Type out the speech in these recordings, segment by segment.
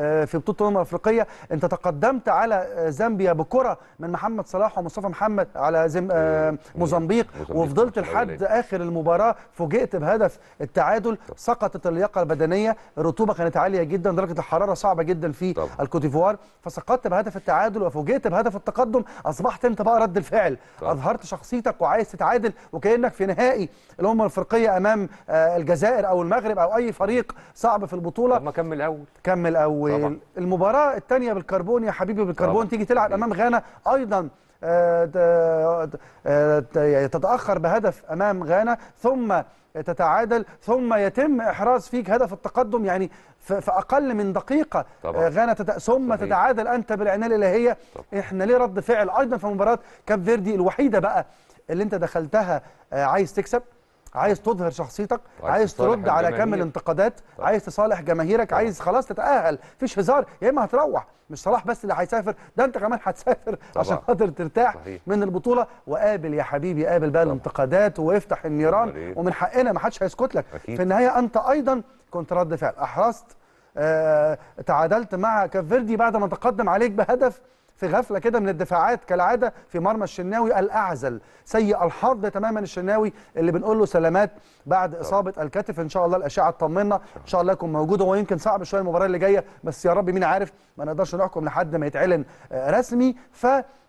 آه، في بطوله الامم الافريقيه انت تقدمت على آه، زامبيا بكره من محمد صلاح ومصطفى محمد على زم... آه، موزمبيق موزمبيق وفضلت في الماتش لحد الأولاني. اخر المباراه فوجئت بهدف التعادل سقطت اللياقه البدنيه الرطوبه كانت عاليه جدا درجه الحراره صعبه جدا في طبعا. الكوتيفوار فسقطت بهدف التعادل وفوجئت بهدف التقدم اصبحت انت بقى رد الفعل طبعا. اظهرت شخصيتك وعايز تتعادل وكانك في نهائي الامم الافريقيه امام آه، الجزائر او المغرب او اي فريق صعب في البطوله طب ما كمل اول كمل اول طبعا. المباراه الثانيه بالكربون يا حبيبي بالكربون طبعا. تيجي تلعب امام غانا ايضا آه، ت- آه، ت- يعني تتاخر بهدف امام غانا ثم تتعادل ثم يتم احراز فيك هدف التقدم يعني في في اقل من دقيقه طبعا. آه، غانا تت... ثم صحيح. تتعادل انت بالعنايه الالهيه احنا ليه رد فعل ايضا في مباراه كاب فيردي الوحيده بقى اللي انت دخلتها آه، عايز تكسب عايز تظهر شخصيتك وعايز عايز تصالح ترد على كم الجماهير. الانتقادات طبعا. عايز تصالح جماهيرك طبعا. عايز خلاص تتاهل مفيش هزار يا اما هتروح مش صلاح بس اللي هيسافر ده انت كمان هتسافر عشان خاطر ترتاح صحيح. من البطوله وقابل يا حبيبي قابل بقى الانتقادات وافتح النيران أمال إيه؟ ومن حقنا ما حدش هيسكت لك أكيد. في النهايه انت ايضا كنت رد فعل احرزت آه تعادلت مع كافيردي بعد ما تقدم عليك بهدف في غفله كده من الدفاعات كالعاده في مرمى الشناوي الاعزل سيء الحظ تماما الشناوي اللي بنقول له سلامات بعد اصابه الكتف ان شاء الله الاشعه تطمنا ان شاء الله يكون موجود هو يمكن صعب شويه المباراه اللي جايه بس يا رب مين عارف ما نقدرش نحكم لحد ما يتعلن آه، رسمي ف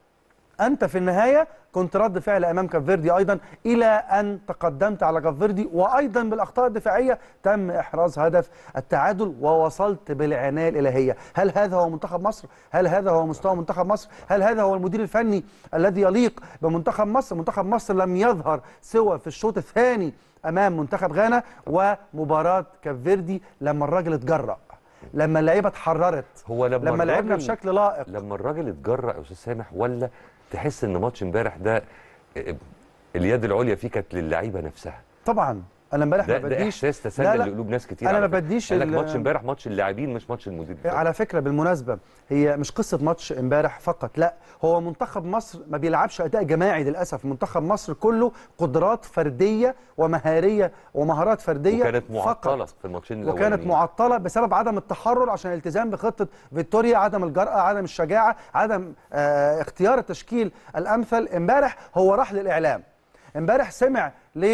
انت في النهايه كنت رد فعل امام كافيردي ايضا الى ان تقدمت على كافيردي وايضا بالاخطاء الدفاعيه تم احراز هدف التعادل ووصلت بالعنايه الالهيه هل هذا هو منتخب مصر هل هذا هو مستوى منتخب مصر هل هذا هو المدير الفني الذي يليق بمنتخب مصر منتخب مصر لم يظهر سوى في الشوط الثاني امام منتخب غانا ومباراه كافيردي لما الراجل اتجرأ لما اللعيبه اتحررت هو لما لما لعبنا الراجل- بشكل لائق لما الراجل اتجرأ يا استاذ سامح ولا تحس ان ماتش امبارح ده آه، اليد العليا فيه كانت للعيبه نفسها طبعا انا امبارح ده, ما ده بديش احساس تسلل لا لا لقلوب ناس كتير أنا على ما فكرة. بديش قال لك ال- ماتش امبارح ماتش اللاعبين مش ماتش المدير الفني. على فكره بالمناسبه هي مش قصه ماتش امبارح فقط لا هو منتخب مصر ما بيلعبش اداء جماعي للاسف منتخب مصر كله قدرات فرديه ومهاريه ومهارات فرديه وكانت معطله فقط في الماتشين وكانت الأولانيين. معطله بسبب عدم التحرر عشان الالتزام بخطه فيكتوريا عدم الجرأه عدم الشجاعه عدم آه اختيار التشكيل الامثل امبارح هو راح للاعلام امبارح سمع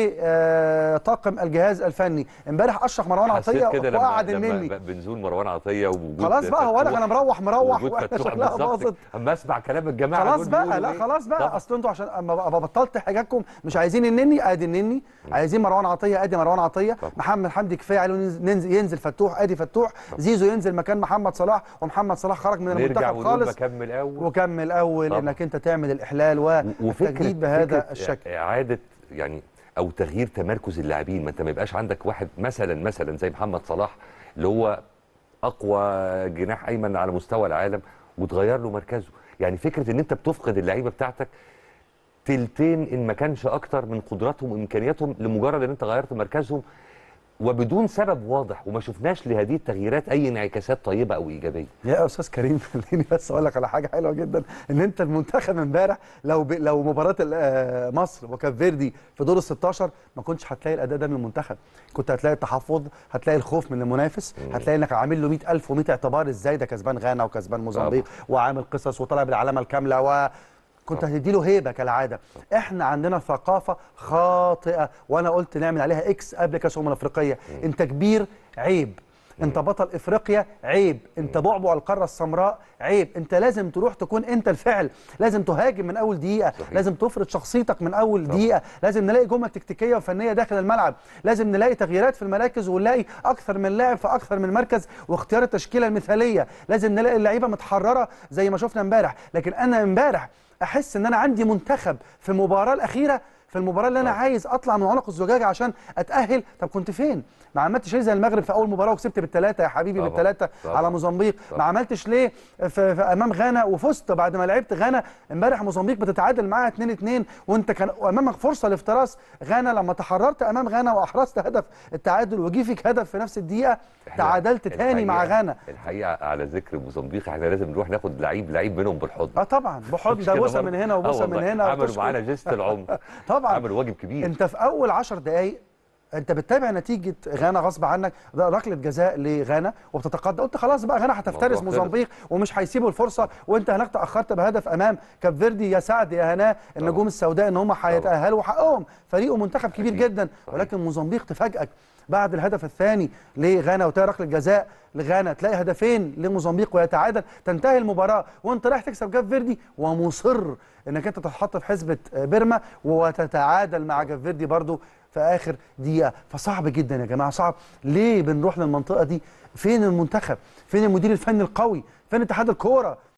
لطاقم الجهاز الفني امبارح اشرح مروان عطيه حسيت كده لما وقعد لما النني بنزول مروان عطيه ووجود خلاص بقى هو انا فتوح- انا مروح مروح وجود واحنا فتوح شكلها بالظبط. باظت اما اسمع كلام الجماعه خلاص دول بقى بيقولوا لا إيه؟ خلاص بقى طبعا. اصل انتوا عشان اما بقى بطلت حاجاتكم مش عايزين النني ادي النني عايزين مروان عطيه ادي مروان عطيه طبعا. محمد حمدي كفايه عليه ينزل, ينزل, ينزل فتوح ادي فتوح زيزو ينزل مكان محمد صلاح ومحمد صلاح خرج من نرجع المنتخب ونقول خالص بكمل اول وكمل اول طبعا. انك انت تعمل الاحلال وفكره والتجديد بهذا فكرة الشكل اعاده يعني او تغيير تمركز اللاعبين ما انت ما يبقاش عندك واحد مثلا مثلا زي محمد صلاح اللي هو اقوى جناح ايمن على مستوى العالم وتغير له مركزه يعني فكره ان انت بتفقد اللعيبه بتاعتك تلتين ان ما كانش اكتر من قدراتهم وامكانياتهم لمجرد ان انت غيرت مركزهم وبدون سبب واضح وما شفناش لهذه التغييرات اي انعكاسات طيبه او ايجابيه يا استاذ كريم خليني بس اقول لك على حاجه حلوه جدا ان انت المنتخب امبارح لو ب... لو مباراه ال- آه، مصر وكاب فيردي في دور ال 16 ما كنتش هتلاقي الاداء ده من المنتخب كنت هتلاقي التحفظ هتلاقي الخوف من المنافس هتلاقي انك عامل له 100000 و100 اعتبار ازاي ده كسبان غانا وكسبان موزمبيق وعامل قصص وطالع بالعلامه الكامله و كنت هتدي له هيبه كالعاده احنا عندنا ثقافه خاطئه وانا قلت نعمل عليها اكس قبل كاس الامم الافريقيه انت كبير عيب انت بطل افريقيا عيب انت بعبع القاره السمراء عيب انت لازم تروح تكون انت الفعل لازم تهاجم من اول دقيقه صحيح. لازم تفرض شخصيتك من اول دقيقه لازم نلاقي جمل تكتيكيه وفنيه داخل الملعب لازم نلاقي تغييرات في المراكز ونلاقي اكثر من لاعب في اكثر من مركز واختيار التشكيله المثاليه لازم نلاقي اللعيبه متحرره زي ما شفنا امبارح لكن انا امبارح احس ان انا عندي منتخب في المباراه الاخيره في المباراه اللي انا طبعا. عايز اطلع من عنق الزجاجه عشان اتاهل طب كنت فين ما عملتش ليه زي المغرب في اول مباراه وكسبت بالثلاثه يا حبيبي طبعا. بالثلاثه طبعا. على موزمبيق ما طبعا. عملتش ليه في, في امام غانا وفزت بعد ما لعبت غانا امبارح موزمبيق بتتعادل معاها 2 2 وانت كان امامك فرصه لافتراس غانا لما تحررت امام غانا واحرزت هدف التعادل وجي فيك هدف في نفس الدقيقه إحنا تعادلت تاني مع الحقيقة- غانا الحقيقه على ذكر موزمبيق احنا لازم نروح ناخد لعيب لعيب منهم بالحضن اه طبعا بحضن مش ده كده بوسه برضه؟ من هنا آه وبوسه من والله. هنا عملوا وتشكر. معانا جيست العمر طبعا عملوا واجب كبير انت في اول 10 دقائق انت بتتابع نتيجه غانا غصب عنك ده ركله جزاء لغانا وبتتقدم قلت خلاص بقى غانا هتفترس الموضوع خلص. موزمبيق ومش هيسيبوا الفرصه وانت هناك تاخرت بهدف امام كاب فيردي يا سعد يا هناه النجوم السوداء ان هم هيتاهلوا وحقهم فريقه منتخب كبير أكيد. جدا صحيح. ولكن موزمبيق تفاجئك بعد الهدف الثاني لغانا وتلاقي ركله جزاء لغانا تلاقي هدفين لموزمبيق ويتعادل تنتهي المباراه وانت رايح تكسب كاب فيردي ومصر انك انت تتحط في حسبه بيرما وتتعادل مع كاب فيردي برضو في اخر دقيقه فصعب جدا يا جماعه صعب ليه بنروح للمنطقه دي فين المنتخب فين المدير الفني القوي فين اتحاد الكوره